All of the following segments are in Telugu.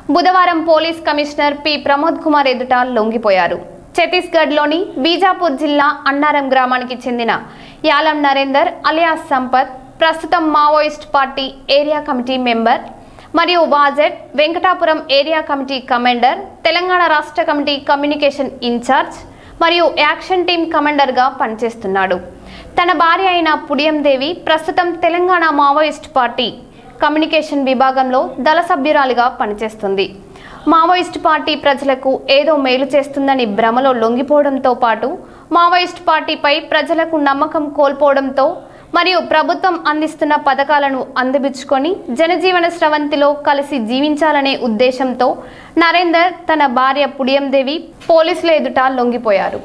బుధవారం police commissioner P Pramod Kumar ఎదుట లొంగిపోయారు ఛత్తీస్గఢ్లోని బీజాపూర్ జిల్లా అన్నారం గ్రామానికి చెందిన యాలం నరేందర్ అలియాస్ సంపత్ ప్రస్తుతం Maoist party area committee member మరియు Vajedu Venkatapuram area committee commander Telangana రాష్ట్ర కమిటీ కమ్యూనికేషన్ ఇన్ఛార్జ్ మరియు యాక్షన్ టీం కమాండర్గా పనిచేస్తున్నాడు తన భార్య అయిన పుడియం దేవి ప్రస్తుతం తెలంగాణ మావోయిస్ట్ పార్టీ కమ్యూనికేషన్ విభాగంలో దళ సభ్యురాలిగా పనిచేస్తుంది మావోయిస్ట్ పార్టీ ప్రజలకు ఏదో మేలు చేస్తుందని భ్రమలో లొంగిపోవడంతో పాటు మావోయిస్ట్ పార్టీపై ప్రజలకు నమ్మకం కోల్పోవడంతో మరియు ప్రభుత్వం అందిస్తున్న పథకాలను అందిపుచ్చుకొని జనజీవన స్రవంతిలో కలిసి జీవించాలనే ఉద్దేశంతో నరేందర్ తన భార్య పుడియం దేవి పోలీసుల ఎదుట లొంగిపోయారు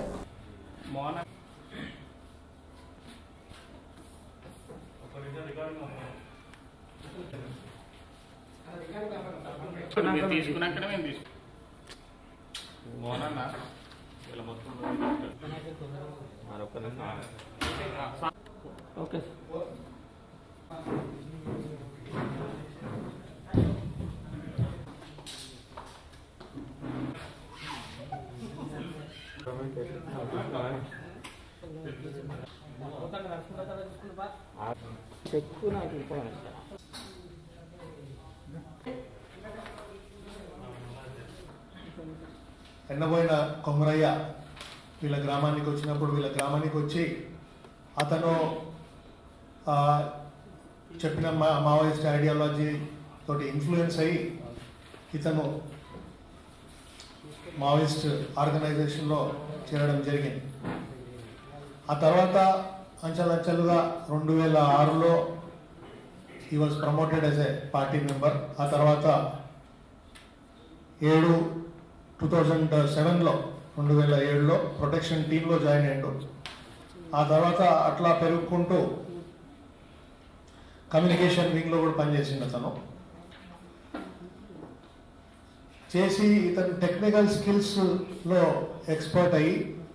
మీరు తీసుకున్నాకనే మేము తీసుకున్నాం మోనన్నా ఇలా మొత్తం మరొక నిమిషం. ఓకే చెక్కు నాకు ఇంపార్టెంట్ ఎన్నబోయిన కొమరయ్య వీళ్ళ గ్రామానికి వచ్చినప్పుడు వీళ్ళ గ్రామానికి వచ్చి అతను ఆ, చెప్పిన మా మావోయిస్ట్ ఐడియాలజీ తోటి ఇన్ఫ్లుయెన్స్ అయ్యి ఇతను మావోయిస్ట్ ఆర్గనైజేషన్లో చేరడం జరిగింది ఆ తర్వాత అంచెలంచెలుగా రెండు వేల ఆరులో he was promoted as a party member ఆ తర్వాత ఏడు టూ థౌజండ్ సెవెన్లో రెండు వేల ఏడులో ప్రొటెక్షన్ టీంలో జాయిన్ అయ్యాడు ఆ తర్వాత అట్లా పెరుగుకుంటూ కమ్యూనికేషన్ వింగ్లో కూడా పనిచేసిండు అతను చేసి ఇతను టెక్నికల్ స్కిల్స్లో ఎక్స్పర్ట్ అయ్యి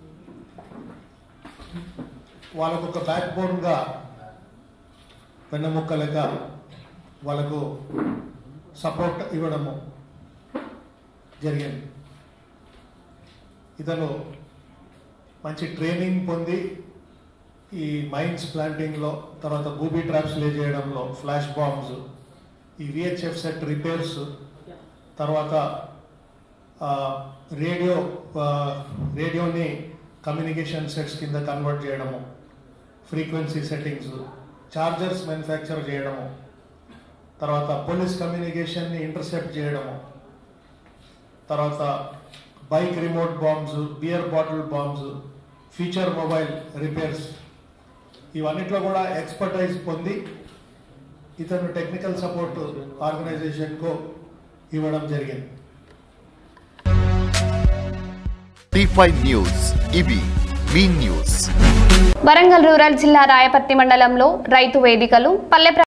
వాళ్ళకు ఒక బ్యాక్ బోన్గా వెన్నముక్కలుగా వాళ్ళకు సపోర్ట్ ఇవ్వడము జరిగింది ఇతను మంచి ట్రైనింగ్ పొంది ఈ మైన్స్ ప్లాంటింగ్లో తర్వాత బూబీ ట్రాప్స్ లే చేయడంలో ఫ్లాష్ బాంబ్స్ ఈ విహెచ్ఎఫ్ సెట్ రిపేర్స్ తర్వాత ఆ, రేడియో ఆ, రేడియోని కమ్యూనికేషన్ సెట్స్ కింద కన్వర్ట్ చేయడము ఫ్రీక్వెన్సీ సెట్టింగ్స్ చార్జర్స్ మ్యానుఫ్యాక్చర్ చేయడము తర్వాత పోలీస్ కమ్యూనికేషన్ని ఇంటర్సెప్ట్ చేయడము తర్వాత bike remote bombs beer bottle bombs feature mobile repairs ఇవన్నిట్లో కూడా ఎక్స్పర్టైజ్ పొంది ఇతను టెక్నికల్ సపోర్ట్ ఆర్గనైజేషన్కు ఇవ్వడం జరిగింది టీ ఫైవ్ న్యూస్ ఇవి మీ న్యూస్ వరంగల్ రూరల్ జిల్లా రాయపర్తి మండలంలో రైతు వేదికలు పల్లె